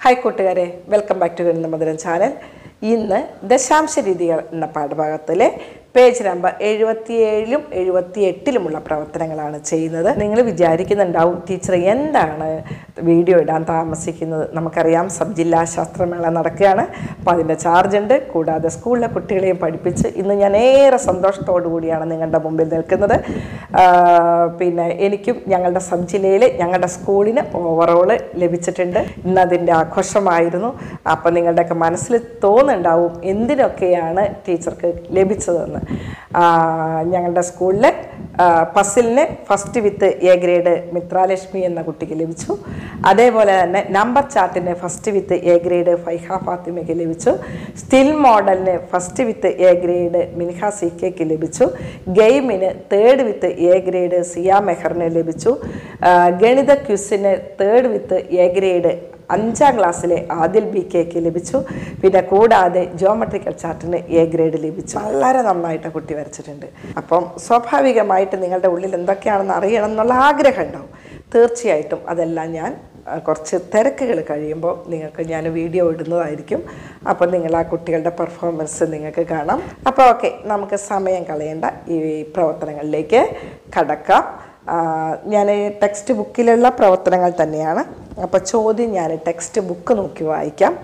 hi കൂട്ടുകാരെ welcome back to ഗണിത മധുരം ചാനൽ ഇന്ന് ദശാംശ രീതികൾ എന്ന പാഠഭാഗത്തിലെ പേജ് നമ്പർ എഴുപത്തിയേഴിലും എഴുപത്തി എട്ടിലുമുള്ള പ്രവർത്തനങ്ങളാണ് ചെയ്യുന്നത് നിങ്ങൾ വിചാരിക്കുന്നുണ്ടാവും ടീച്ചർ എന്താണ് വീഡിയോ ഇടാൻ താമസിക്കുന്നത് നമുക്കറിയാം സബ് ജില്ലാ ശാസ്ത്രമേള നടക്കുകയാണ് അപ്പോൾ അതിൻ്റെ ചാർജ് ഉണ്ട് കൂടാതെ സ്കൂളിലെ കുട്ടികളെയും പഠിപ്പിച്ച് ഇന്ന് ഞാൻ ഏറെ സന്തോഷത്തോടു കൂടിയാണ് നിങ്ങളുടെ മുമ്പിൽ നിൽക്കുന്നത് ആ, പിന്നെ എനിക്കും ഞങ്ങളുടെ സബ് ജില്ലയിൽ ഞങ്ങളുടെ സ്കൂളിന് ഓവറോള് ലഭിച്ചിട്ടുണ്ട് ഇന്ന് അതിൻ്റെ ആഘോഷമായിരുന്നു അപ്പം നിങ്ങളുടെയൊക്കെ മനസ്സിൽ തോന്നുന്നുണ്ടാവും എന്തിനൊക്കെയാണ് ടീച്ചർക്ക് ലഭിച്ചതെന്ന് ആ, ഞങ്ങളുടെ സ്കൂളിൽ പസിലിന് first with A grade Mithralakshmi എന്ന കുട്ടിക്ക് ലഭിച്ചു അതേപോലെ തന്നെ നമ്പർ ചാർട്ടിന് first with A grade Faiha ഫാത്തിമയ്ക്ക് ലഭിച്ചു സ്റ്റിൽ മോഡലിന് first with A grade Minha C കെക്ക് ലഭിച്ചു ഗെയിമിന് third with A grade Ziya മെഹറിന് ലഭിച്ചു ആ, ഗണിത ക്യുസിന് തേർഡ് വിത്ത് എ ഗ്രേഡ് അഞ്ചാം ക്ലാസ്സിലെ ആദിൽ ബി കെക്ക് ലഭിച്ചു പിന്നെ കൂടാതെ ജോമെട്രിക്കൽ ചാർട്ടിന് എ ഗ്രേഡ് ലഭിച്ചു വളരെ നന്നായിട്ട് കുട്ടി വരച്ചിട്ടുണ്ട് അപ്പം സ്വാഭാവികമായിട്ട് നിങ്ങളുടെ ഉള്ളിൽ എന്തൊക്കെയാണെന്ന് അറിയണം എന്നുള്ള ആഗ്രഹം ഉണ്ടാവും തീർച്ചയായിട്ടും അതെല്ലാം ഞാൻ ആ, കുറച്ച് തിരക്കുകൾ കഴിയുമ്പോൾ നിങ്ങൾക്ക് ഞാൻ വീഡിയോ ഇടുന്നതായിരിക്കും അപ്പോൾ നിങ്ങൾ ആ കുട്ടികളുടെ പെർഫോമൻസ് നിങ്ങൾക്ക് കാണാം അപ്പോൾ ഓക്കെ നമുക്ക് സമയം കളയേണ്ട ഈ പ്രവർത്തനങ്ങളിലേക്ക് കടക്കാം ഞാൻ ടെക്സ്റ്റ് ബുക്കിലുള്ള പ്രവർത്തനങ്ങൾ തന്നെയാണ് അപ്പോൾ ചോദ്യം ഞാൻ ടെക്സ്റ്റ് ബുക്ക് നോക്കി വായിക്കാം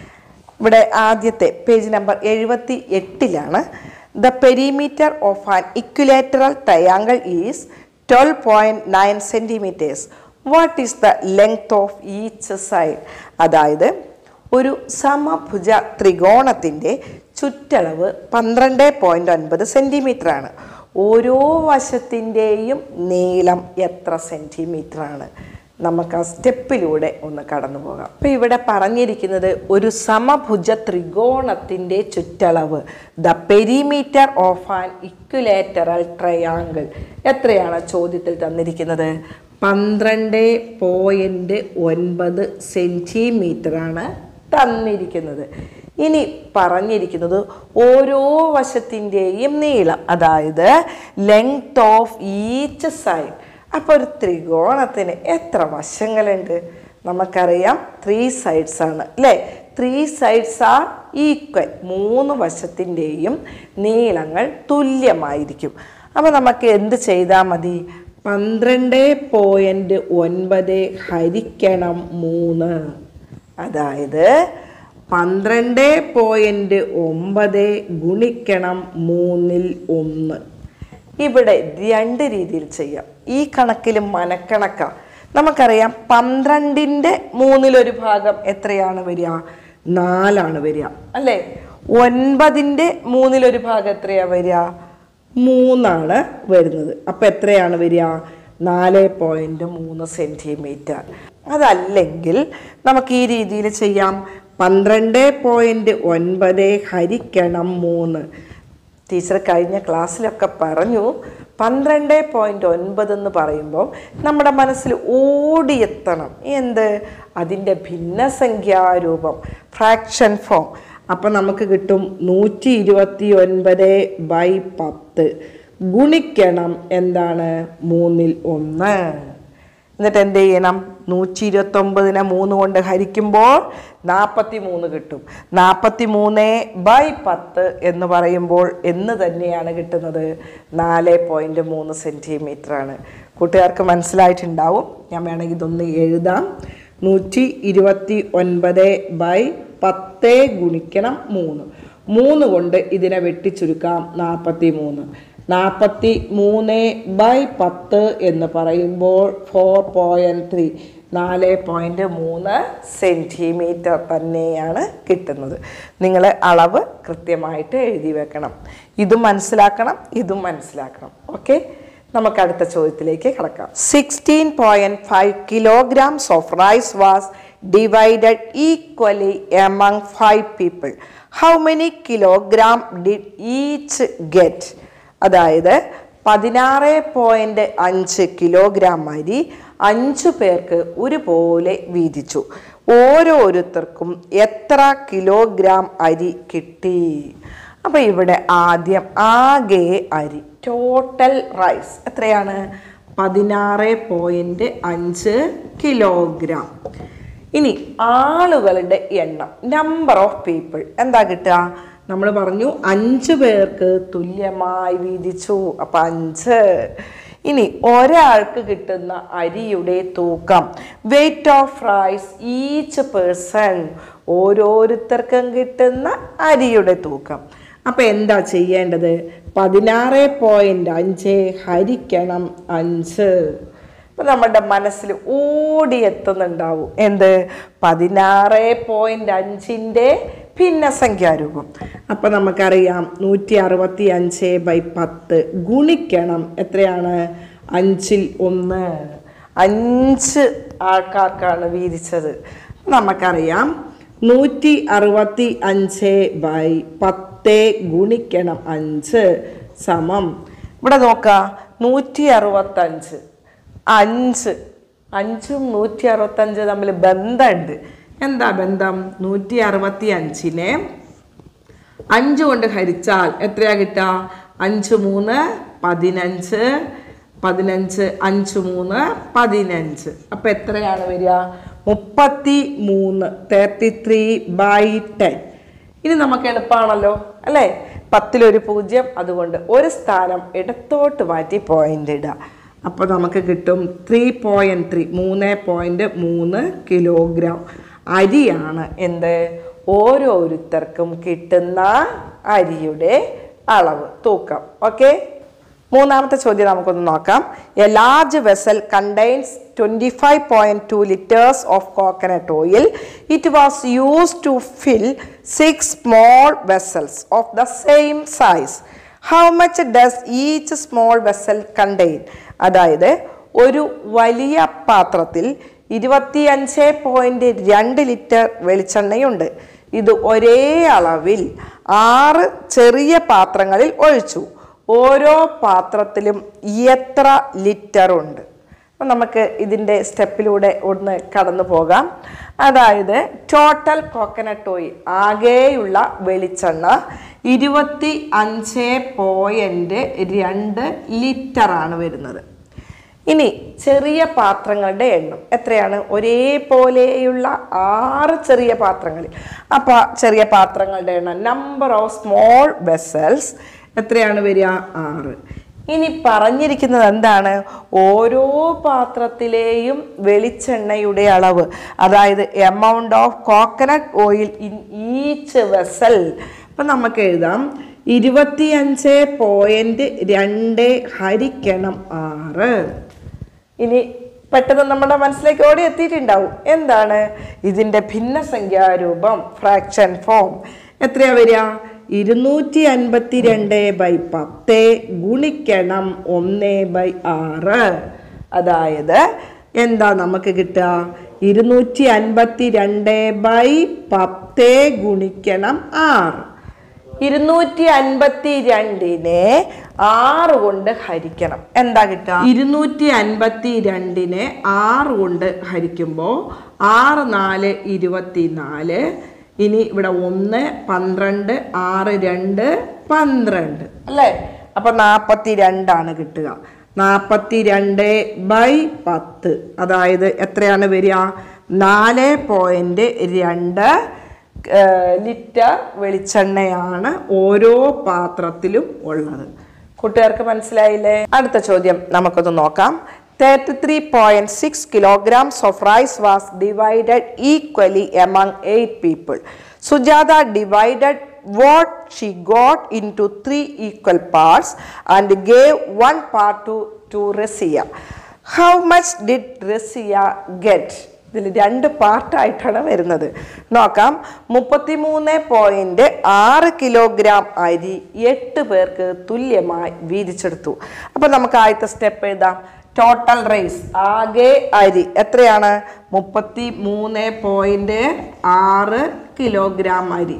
ഇവിടെ ആദ്യത്തെ പേജ് നമ്പർ എഴുപത്തി എട്ടിലാണ് the perimeter of an equilateral triangle is twelve point nine centimetres what is the length of each side അതായത് ഒരു സമഭുജ ത്രികോണത്തിൻ്റെ ചുറ്റളവ് പന്ത്രണ്ട് പോയിൻ്റ് ഒൻപത് സെൻറ്റിമീറ്റർ ആണ് ഓരോ വശത്തിൻ്റെയും നീളം എത്ര സെൻറ്റിമീറ്റർ ആണ് നമുക്ക് ആ സ്റ്റെപ്പിലൂടെ ഒന്ന് കടന്നു പോകാം അപ്പം ഇവിടെ പറഞ്ഞിരിക്കുന്നത് ഒരു സമഭുജ ത്രികോണത്തിൻ്റെ ചുറ്റളവ് the perimeter of an equilateral triangle എത്രയാണ് ചോദ്യത്തിൽ തന്നിരിക്കുന്നത് പന്ത്രണ്ട് പോയിൻറ്റ് ഒൻപത് സെൻറ്റിമീറ്റർ ആണ് തന്നിരിക്കുന്നത് ഇനി പറഞ്ഞിരിക്കുന്നത് ഓരോ വശത്തിൻ്റെയും നീളം അതായത് ലെങ്ത് ഓഫ് ഈച്ച് സൈഡ് അപ്പോൾ ഒരു ത്രികോണത്തിന് എത്ര വശങ്ങളുണ്ട് നമുക്കറിയാം ത്രീ സൈഡ്സ് ആണ് അല്ലേ ത്രീ സൈഡ്സ് ആർ ഈക്വൽ മൂന്ന് വശത്തിൻ്റെയും നീളങ്ങൾ തുല്യമായിരിക്കും അപ്പോൾ നമുക്ക് എന്ത് ചെയ്താൽ മതി പന്ത്രണ്ട് പോയിൻറ്റ് ഒൻപത് ഹരിക്കണം മൂന്ന് അതായത് പന്ത്രണ്ട് പോയിൻറ്റ് ഒമ്പത് ഗുണിക്കണം മൂന്നിൽ ഒന്ന് ഇവിടെ രണ്ട് രീതിയിൽ ചെയ്യാം ഈ കണക്കിൽ മനക്കണക്കാണ് നമുക്കറിയാം പന്ത്രണ്ടിൻ്റെ മൂന്നിലൊരു ഭാഗം എത്രയാണ് വരിക നാലാണ് വരിക അല്ലേ ഒൻപതിൻ്റെ മൂന്നിലൊരു ഭാഗം എത്രയാണ് വരിക മൂന്നാണ് വരുന്നത് അപ്പം എത്രയാണ് വരിക നാല് പോയിൻറ്റ് മൂന്ന് സെൻറ്റിമീറ്റർ അതല്ലെങ്കിൽ നമുക്ക് ഈ രീതിയിൽ ചെയ്യാം പന്ത്രണ്ട് പോയിൻറ്റ് ഒൻപത് ഹരിക്കണം മൂന്ന് ടീച്ചർ കഴിഞ്ഞ ക്ലാസ്സിലൊക്കെ പറഞ്ഞു പന്ത്രണ്ട് പോയിൻറ്റ് ഒൻപത് എന്ന് പറയുമ്പോൾ നമ്മുടെ മനസ്സിൽ ഓടിയെത്തണം എന്ത് അതിൻ്റെ ഭിന്നസംഖ്യാരൂപം ഫ്രാക്ഷൻ ഫോം അപ്പം നമുക്ക് കിട്ടും നൂറ്റി ഇരുപത്തി ഒൻപത് ബൈ പത്ത് ഗുണിക്കണം എന്താണ് മൂന്നിൽ ഒന്ന് എന്നിട്ട് എന്ത് ചെയ്യണം നൂറ്റി ഇരുപത്തൊമ്പതിനെ മൂന്ന് കൊണ്ട് ഹരിക്കുമ്പോൾ നാൽപ്പത്തി മൂന്ന് കിട്ടും നാൽപ്പത്തി മൂന്ന് ബൈ പത്ത് എന്ന് പറയുമ്പോൾ എന്ന് തന്നെയാണ് കിട്ടുന്നത് നാല് പോയിൻറ്റ് മൂന്ന് സെൻറ്റിമീറ്റർ ആണ് കൂട്ടുകാർക്ക് മനസ്സിലായിട്ടുണ്ടാവും ഞാൻ വേണമെങ്കിൽ ഇതൊന്ന് എഴുതാം നൂറ്റി ഇരുപത്തി ഒൻപത് ബൈ പത്ത് ഗുണിക്കണം മൂന്ന് മൂന്ന് കൊണ്ട് ഇതിനെ വെട്ടിച്ചുരുക്കാം നാൽപ്പത്തി മൂന്ന് നാൽപ്പത്തി മൂന്ന് ബൈ പത്ത് എന്ന് പറയുമ്പോൾ ഫോർ പോയിൻറ്റ് ത്രീ നാല് പോയിൻറ്റ് മൂന്ന് സെൻറ്റിമീറ്റർ തന്നെയാണ് കിട്ടുന്നത് നിങ്ങൾ അളവ് കൃത്യമായിട്ട് എഴുതി വെക്കണം ഇതും മനസ്സിലാക്കണം ഇതും മനസ്സിലാക്കണം ഓക്കെ നമുക്ക് അടുത്ത ചോദ്യത്തിലേക്ക് കിടക്കാം sixteen point five kilograms of rice was divided equally among five people how many kilogram did each get അതായത് പതിനാറ് പോയിൻറ്റ് അഞ്ച് കിലോഗ്രാം അരി അഞ്ചു പേർക്ക് ഒരുപോലെ വീതിച്ചു ഓരോരുത്തർക്കും എത്ര കിലോഗ്രാം അരി കിട്ടി അപ്പോൾ ഇവിടെ ആദ്യം ആകെ അരി ടോട്ടൽ റൈസ് എത്രയാണ് പതിനാറ് പോയിൻറ്റ് അഞ്ച് കിലോഗ്രാം ഇനി ആളുകളുടെ എണ്ണം നമ്പർ ഓഫ് പീപ്പിൾ എന്താ കിട്ടുക നമ്മൾ പറഞ്ഞു അഞ്ച് പേർക്ക് തുല്യമായി വീതിച്ചു അപ്പം അഞ്ച് ഇനി ഒരാൾക്ക് കിട്ടുന്ന അരിയുടെ തൂക്കം weight of rice each person ഓരോരുത്തർക്കും കിട്ടുന്ന അരിയുടെ തൂക്കം അപ്പം എന്താ ചെയ്യേണ്ടത് പതിനാറ് പോയിൻ്റ് അഞ്ച് ഹരിക്കണം അഞ്ച് അപ്പം നമ്മുടെ മനസ്സിൽ ഓടിയെത്തുന്നുണ്ടാവും എന്ത് പതിനാറ് പോയിൻ്റ് അഞ്ചിൻ്റെ ഭിന്നസംഖ്യാരൂപം അപ്പം നമുക്കറിയാം നൂറ്റി അറുപത്തി അഞ്ച് ബൈ പത്ത് ഗുണിക്കണം എത്രയാണ് അഞ്ചിൽ ഒന്ന് അഞ്ച് ആൾക്കാർക്കാണ് വീതിച്ചത് നമുക്കറിയാം നൂറ്റി അറുപത്തി അഞ്ച് ബൈ പത്ത് ഗുണിക്കണം അഞ്ച് സമം ഇവിടെ നോക്കാം നൂറ്റി അറുപത്തഞ്ച് അഞ്ച് അഞ്ചും നൂറ്റി അറുപത്തഞ്ച് തമ്മിൽ ബന്ധമുണ്ട് എന്താ ബന്ധം നൂറ്റി അറുപത്തി അഞ്ചിനെ അഞ്ച് കൊണ്ട് ഹരിച്ചാൽ എത്രയാ കിട്ടുക അഞ്ച് മൂന്ന് പതിനഞ്ച് പതിനഞ്ച് അഞ്ച് മൂന്ന് പതിനഞ്ച് അപ്പം എത്രയാണ് വരിക മുപ്പത്തി മൂന്ന് തേർട്ടി ത്രീ ബൈ ടെൻ ഇനി നമുക്ക് എളുപ്പമാണല്ലോ അല്ലേ പത്തിലൊരു പൂജ്യം അതുകൊണ്ട് ഒരു സ്ഥാനം ഇടത്തോട്ട് മാറ്റി പോയിന്റ് ഇടുക അപ്പോൾ നമുക്ക് കിട്ടും ത്രീ പോയിൻറ്റ് ത്രീ മൂന്ന് പോയിൻറ്റ് മൂന്ന് കിലോഗ്രാം അരിയാണ് എന്ത് ഓരോരുത്തർക്കും കിട്ടുന്ന അരിയുടെ അളവ് തൂക്കം ഓക്കെ മൂന്നാമത്തെ ചോദ്യം നമുക്കൊന്ന് നോക്കാം a large vessel contains twenty five point two litres of coconut oil it was use to fill six small vessels of the same size how much does each small vessel contain അതായത് ഒരു വലിയ പാത്രത്തിൽ ഇരുപത്തിയഞ്ച് point രണ്ട് litre വെളിച്ചെണ്ണയുണ്ട് ഇത് ഒരേ അളവിൽ ആറ് ചെറിയ പാത്രങ്ങളിൽ ഒഴിച്ചു ഓരോ പാത്രത്തിലും എത്ര ലിറ്റർ ഉണ്ട് അപ്പം നമുക്ക് ഇതിൻ്റെ സ്റ്റെപ്പിലൂടെ ഒന്ന് കടന്നു പോകാം അതായത് ടോട്ടൽ കോക്കനട്ട് ഓയിൽ ആകെയുള്ള വെളിച്ചെണ്ണ ഇരുപത്തി അഞ്ച് പോയിൻറ്റ് രണ്ട് ലിറ്ററാണ് വരുന്നത് ഇനി ചെറിയ പാത്രങ്ങളുടെ എണ്ണം എത്രയാണ് ഒരേപോലെയുള്ള ആറ് ചെറിയ പാത്രങ്ങളിൽ അപ്പോൾ ചെറിയ പാത്രങ്ങളുടെ എണ്ണം നമ്പർ ഓഫ് സ്മോൾ വെസൽസ് എത്രയാണ് വരിക ആറ് ഇനി പറഞ്ഞിരിക്കുന്നത് എന്താണ് ഓരോ പാത്രത്തിലെയും വെളിച്ചെണ്ണയുടെ അളവ് അതായത് amount of coconut oil in each vessel അപ്പം നമുക്ക് എഴുതാം ഇരുപത്തിയഞ്ച് പോയിൻറ്റ് രണ്ട് ഹരിക്കണം ആറ് ഇനി പെട്ടെന്ന് നമ്മുടെ മനസ്സിലേക്ക് ഓടി എത്തിയിട്ടുണ്ടാവും എന്താണ് ഇതിൻ്റെ ഭിന്നസംഖ്യാരൂപം ഫ്രാക്ഷൻ ഫോം എത്രയാ വരിക ഇരുന്നൂറ്റി അൻപത്തി രണ്ട് ബൈ പത്ത് ഗുണിക്കണം ഒന്ന് ബൈ ആറ് അതായത് എന്താ നമുക്ക് കിട്ടുക ഇരുന്നൂറ്റി അൻപത്തി രണ്ട് ബൈ പത്ത് ഗുണിക്കണം ആറ് ഇരുന്നൂറ്റി അൻപത്തി രണ്ടിനെ ആറ് കൊണ്ട് ഹരിക്കണം എന്താ കിട്ടുക ഇരുന്നൂറ്റി അൻപത്തി രണ്ടിനെ ആറ് കൊണ്ട് ഹരിക്കുമ്പോൾ ആറ് നാല് ഇരുപത്തി നാല് ഇനി ഇവിടെ ഒന്ന് പന്ത്രണ്ട് ആറ് രണ്ട് പന്ത്രണ്ട് അല്ലേ അപ്പൊ നാൽപ്പത്തി രണ്ടാണ് കിട്ടുക നാൽപ്പത്തി രണ്ട് ബൈ പത്ത് അതായത് എത്രയാണ് വരിക നാല് പോയിന്റ് രണ്ട് ഏഹ് ലിറ്റർ വെളിച്ചെണ്ണയാണ് ഓരോ പാത്രത്തിലും ഉള്ളത് കൂട്ടുകാർക്ക് മനസ്സിലായില്ലേ അടുത്ത ചോദ്യം നമുക്കൊന്ന് നോക്കാം thirty three point six kilograms of rice was divided equally among eight people Sujata divided what she got into three equal parts and gave one part to to Razia how much did Razia get ഇതിൽ രണ്ട് പാർട്ടായിട്ടാണ് വരുന്നത് നോക്കാം മുപ്പത്തിമൂന്ന് point ആറ് kilogram അരി എട്ട് പേർക്ക് തുല്യമായി വീതിച്ചെടുത്തു അപ്പം നമുക്ക് ആദ്യത്തെ സ്റ്റെപ്പ് എഴുതാം ടോട്ടൽ റൈസ് ആകെ അരി എത്രയാണ് മുപ്പത്തി മൂന്ന് പോയിന്റ് ആറ് കിലോഗ്രാം അരി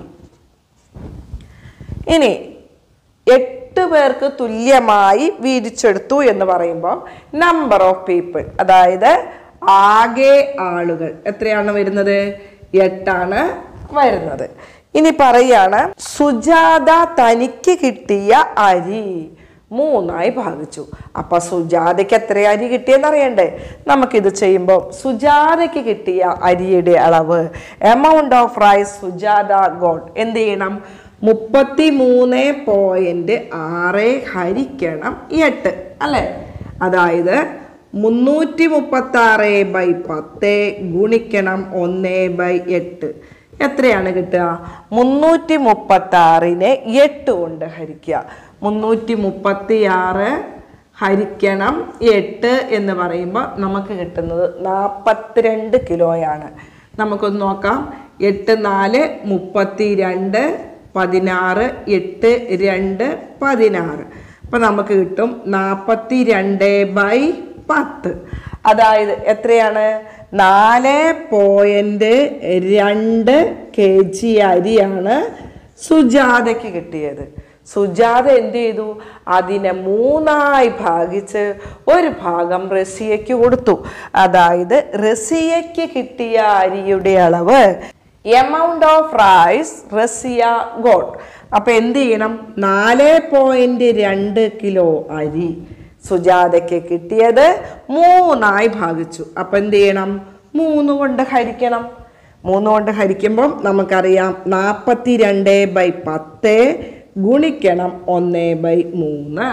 ഇനി എട്ട് പേർക്ക് തുല്യമായി വീതിച്ചെടുത്തു എന്ന് പറയുമ്പോൾ നമ്പർ ഓഫ് പീപ്പിൾ അതായത് ആകെ ആളുകൾ എത്രയാണ് വരുന്നത് എട്ടാണ് വരുന്നത് ഇനി പറയാണ് സുജാത തനിക്ക് കിട്ടിയ അരി മൂന്നായി ഭാഗിച്ചു അപ്പൊ സുജാതയ്ക്ക് എത്ര അരി കിട്ടിയെന്ന് അറിയണ്ടേ നമുക്കിത് ചെയ്യുമ്പോൾ സുജാതയ്ക്ക് കിട്ടിയ അരിയുടെ അളവ് amount of rice Sujata got എന്ത് ചെയ്യണം മുപ്പത്തി മൂന്ന് പോയിന്റ് ആറ് ഹരിക്കണം എട്ട് അല്ലേ അതായത് മുന്നൂറ്റി മുപ്പത്തി ആറ് ബൈ പത്ത് ഗുണിക്കണം ഒന്ന് ബൈ എട്ട് എത്രയാണ് കിട്ടുക മുന്നൂറ്റി മുപ്പത്തി ആറിനെ എട്ട് കൊണ്ട് ഹരിക്കുക മുന്നൂറ്റി മുപ്പത്തി ആറ് ഹരിക്കണം എട്ട് എന്ന് പറയുമ്പോൾ നമുക്ക് കിട്ടുന്നത് നാൽപ്പത്തിരണ്ട് കിലോയാണ് നമുക്കൊന്ന് നോക്കാം എട്ട് നാല് മുപ്പത്തി രണ്ട് പതിനാറ് എട്ട് രണ്ട് പതിനാറ് അപ്പം നമുക്ക് കിട്ടും നാൽപ്പത്തി രണ്ട് ബൈ പത്ത് അതായത് എത്രയാണ് നാല് പോയിന്റ് രണ്ട് കെ ജി അരിയാണ് സുജാതയ്ക്ക് കിട്ടിയത് സുജാത എന്ത് ചെയ്തു അതിനെ മൂന്നായി ഭാഗിച്ച് ഒരു ഭാഗം റസിയയ്ക്ക് കൊടുത്തു അതായത് റസിയയ്ക്ക് കിട്ടിയ അരിയുടെ അളവ് amount of rice Razia got അപ്പൊ എന്ത് ചെയ്യണം നാല് പോയിന്റ് രണ്ട് കിലോ അരി സുജാതയ്ക്ക് കിട്ടിയത് മൂന്നായി ഭാഗിച്ചു അപ്പൊ എന്ത് ചെയ്യണം മൂന്ന് കൊണ്ട് ഹരിക്കണം മൂന്ന് കൊണ്ട് ഹരിക്കുമ്പം നമുക്കറിയാം നാൽപ്പത്തി രണ്ട് ബൈ പത്ത് ഗുണിക്കണം ഒന്ന് ബൈ മൂന്ന്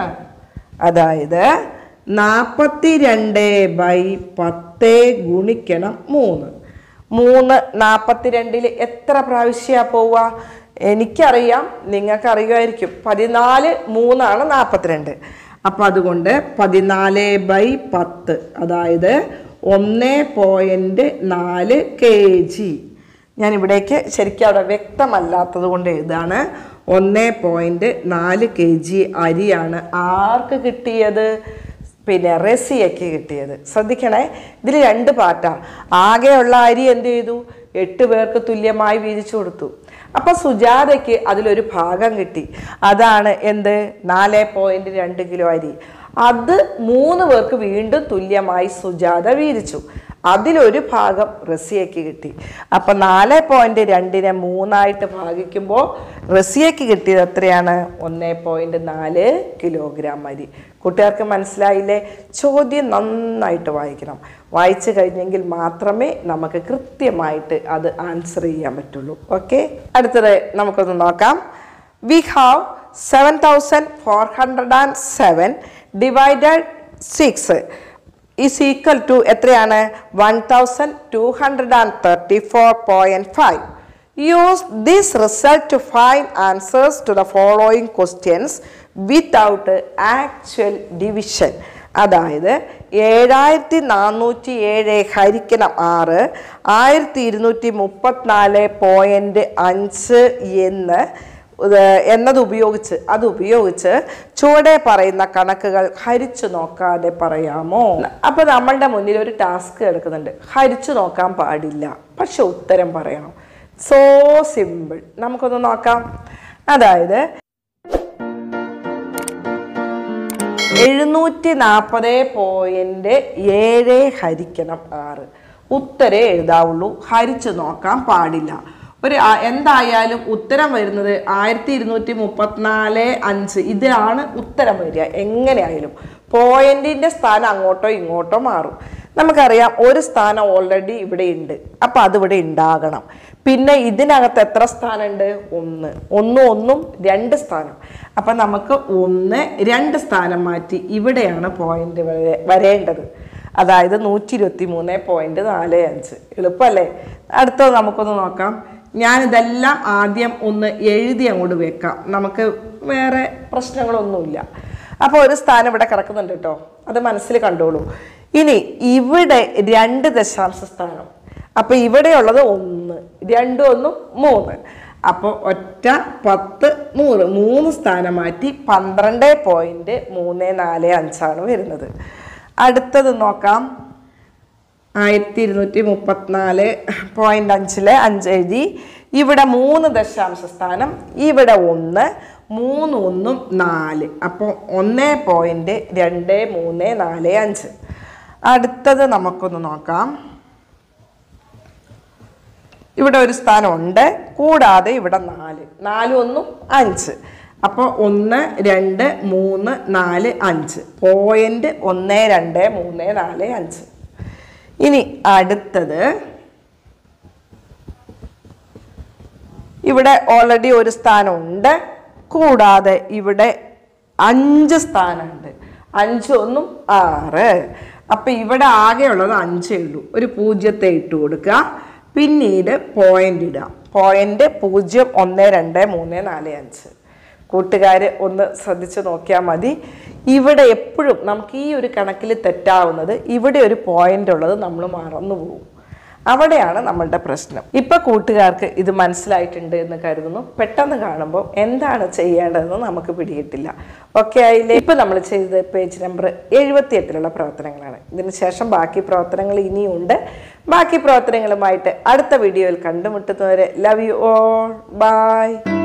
അതായത് നാൽപ്പത്തി രണ്ട് ബൈ പത്ത് ഗുണിക്കണം മൂന്ന് മൂന്ന് നാൽപ്പത്തിരണ്ടിൽ എത്ര പ്രാവശ്യമാണ് പോവുക എനിക്കറിയാം നിങ്ങൾക്ക് അറിയുമായിരിക്കും പതിനാല് മൂന്നാണ് നാൽപ്പത്തിരണ്ട് അപ്പം അതുകൊണ്ട് പതിനാല് ബൈ പത്ത് അതായത് ഒന്ന് പോയിൻറ്റ് നാല് കെ ജി ഞാൻ ഇവിടേക്ക് ശരിക്കും അവിടെ വ്യക്തമല്ലാത്തത് കൊണ്ട് എഴുതാണ് ഒന്ന് പോയിൻറ്റ് നാല് കെ ജി അരിയാണ് ആർക്ക് കിട്ടിയത് പിന്നെ റസിയയ്ക്ക് കിട്ടിയത് ശ്രദ്ധിക്കണേ ഇതിൽ രണ്ട് പാറ്റാ ആകെയുള്ള അരി എന്ത് ചെയ്തു എട്ട് പേർക്ക് തുല്യമായി വീതിച്ചു കൊടുത്തു അപ്പൊ സുജാതയ്ക്ക് അതിലൊരു ഭാഗം കിട്ടി അതാണ് എന്ത് നാല് പോയിന്റ് രണ്ട് കിലോ അരി അത് മൂന്ന് പേർക്ക് വീണ്ടും തുല്യമായി സുജാത വീതിച്ചു അതിലൊരു ഭാഗം റസിയയ്ക്ക് കിട്ടി അപ്പം നാല് പോയിന്റ് രണ്ടിനെ മൂന്നായിട്ട് ഭാഗിക്കുമ്പോൾ റസിയയ്ക്ക് കിട്ടിയത് എത്രയാണ് ഒന്ന് പോയിന്റ് നാല് കിലോഗ്രാം അരി കൂട്ടുകാർക്ക് മനസ്സിലായില്ലേ ചോദ്യം നന്നായിട്ട് വായിക്കണം വായിച്ചു കഴിഞ്ഞെങ്കിൽ മാത്രമേ നമുക്ക് കൃത്യമായിട്ട് അത് ആൻസർ ചെയ്യാൻ പറ്റുള്ളൂ ഓക്കെ അടുത്തത് നമുക്കൊന്ന് നോക്കാം we have seven thousand four hundred and seven divided six is equal to എത്രയാണ് one thousand two hundred and thirty four point five use this result to find answers to the following questions without actual division അതായത് ഏഴായിരത്തി നാനൂറ്റി ഏഴ് ഹരിക്കണം ആറ് ആയിരത്തി ഇരുന്നൂറ്റി മുപ്പത്തിനാല് പോയിൻറ്റ് അഞ്ച് എന്ന് ഇത് എന്നത് ഉപയോഗിച്ച് അത് ഉപയോഗിച്ച് ചുവടെ പറയുന്ന കണക്കുകൾ ഹരിച്ചു നോക്കാതെ പറയാമോ അപ്പൊ നമ്മളുടെ മുന്നിൽ ഒരു ടാസ്ക് കിടക്കുന്നുണ്ട് ഹരിച്ചു നോക്കാൻ പാടില്ല പക്ഷെ ഉത്തരം പറയണം സോ സിമ്പിൾ നമുക്കൊന്ന് നോക്കാം അതായത് എഴുന്നൂറ്റി നാൽപ്പത് പോയിന്റ് ഏഴ് ഹരിക്കണം ആറ് ഉത്തരേ എഴുതാവുള്ളൂ ഹരിച്ചു നോക്കാൻ പാടില്ല ഒരു ആ- എന്തായാലും ഉത്തരം വരുന്നത് ആയിരത്തി ഇരുന്നൂറ്റി മുപ്പത്തിനാല് അഞ്ച് ഇതാണ് ഉത്തരം വരിക എങ്ങനെയായാലും പോയിന്റിന്റെ സ്ഥാനം അങ്ങോട്ടോ ഇങ്ങോട്ടോ മാറും നമുക്കറിയാം ഒരു സ്ഥാനം ഓൾറെഡി ഇവിടെ ഉണ്ട് അപ്പൊ അതിവിടെ ഉണ്ടാകണം പിന്നെ ഇതിനകത്ത് എത്ര സ്ഥാനമുണ്ട് ഒന്ന് ഒന്നും ഒന്നും രണ്ട് സ്ഥാനം അപ്പൊ നമുക്ക് ഒന്ന് രണ്ട് സ്ഥാനം മാറ്റി ഇവിടെയാണ് പോയിന്റ് വരെ വരേണ്ടത് അതായത് നൂറ്റി ഇരുപത്തി മൂന്ന് പോയിന്റ് നാല് അഞ്ച് എളുപ്പമല്ലേ അടുത്തത് നമുക്കൊന്ന് നോക്കാം ഞാനിതെല്ലാം ആദ്യം ഒന്ന് എഴുതി അങ്ങോട്ട് വെക്കാം നമുക്ക് വേറെ പ്രശ്നങ്ങളൊന്നുമില്ല അപ്പോൾ ഒരു സ്ഥാനം ഇവിടെ കിടക്കുന്നുണ്ട് കേട്ടോ അത് മനസ്സിൽ കണ്ടോളൂ ഇനി ഇവിടെ രണ്ട് ദശാംശ സ്ഥാനം അപ്പോൾ ഇവിടെയുള്ളത് ഒന്ന് രണ്ടും ഒന്നും മൂന്ന് അപ്പോൾ ഒറ്റ പത്ത് നൂറ് മൂന്ന് സ്ഥാനം മാറ്റി പന്ത്രണ്ട് പോയിന്റ് മൂന്ന് നാല് അഞ്ചാണ് വരുന്നത് അടുത്തത് നോക്കാം ആയിരത്തി ഇരുന്നൂറ്റി മുപ്പത്തിനാല് പോയിന്റ് അഞ്ചില് അഞ്ച് എഴുതി ഇവിടെ മൂന്ന് ദശാംശ സ്ഥാനം ഇവിടെ ഒന്ന് മൂന്ന് ഒന്നും നാല് അപ്പോൾ ഒന്ന് പോയിന്റ് രണ്ട് മൂന്ന് നാല് അഞ്ച് അടുത്തത് നമുക്കൊന്ന് നോക്കാം ഇവിടെ ഒരു സ്ഥാനമുണ്ട് കൂടാതെ ഇവിടെ നാല് നാലും ഒന്നും അഞ്ച് അപ്പോൾ ഒന്ന് രണ്ട് മൂന്ന് നാല് അഞ്ച് പോയിന്റ് ഒന്ന് രണ്ട് മൂന്ന് നാല് അഞ്ച് ഇനി അടുത്തത് ഇവിടെ ഓൾറെഡി ഒരു സ്ഥാനമുണ്ട് കൂടാതെ ഇവിടെ അഞ്ച് സ്ഥാനമുണ്ട് അഞ്ച് ഒന്നും ആറ് അപ്പം ഇവിടെ ആകെയുള്ളത് അഞ്ചേ ഉള്ളൂ ഒരു പൂജ്യത്തെ ഇട്ട് കൊടുക്കുക പിന്നീട് പോയിന്റ് ഇടുക പോയിന്റ് പൂജ്യം ഒന്ന് രണ്ട് മൂന്ന് നാല് അഞ്ച് കൂട്ടുകാർ ഒന്ന് ശ്രദ്ധിച്ച് നോക്കിയാൽ മതി ഇവിടെ എപ്പോഴും നമുക്ക് ഈ ഒരു കണക്കിൽ തെറ്റാവുന്നത് ഇവിടെ ഒരു പോയിന്റ് ഉള്ളത് നമ്മൾ മറന്നു പോകും അവിടെയാണ് നമ്മളുടെ പ്രശ്നം ഇപ്പൊ കൂട്ടുകാർക്ക് ഇത് മനസ്സിലായിട്ടുണ്ട് എന്ന് കരുതുന്നു പെട്ടെന്ന് കാണുമ്പോൾ എന്താണ് ചെയ്യേണ്ടതെന്ന് നമുക്ക് പിടികിട്ടില്ല ഓക്കെ ആയില്ലേ ഇപ്പൊ നമ്മൾ ചെയ്തത് പേജ് നമ്പർ എഴുപത്തി എട്ടിലുള്ള പ്രവർത്തനങ്ങളാണ് ഇതിന് ശേഷം ബാക്കി പ്രവർത്തനങ്ങൾ ഇനിയുണ്ട് ബാക്കി പ്രവർത്തനങ്ങളുമായിട്ട് അടുത്ത വീഡിയോയിൽ കണ്ടുമുട്ടുന്നവരെ ലവ് യു ഓൾ ബൈ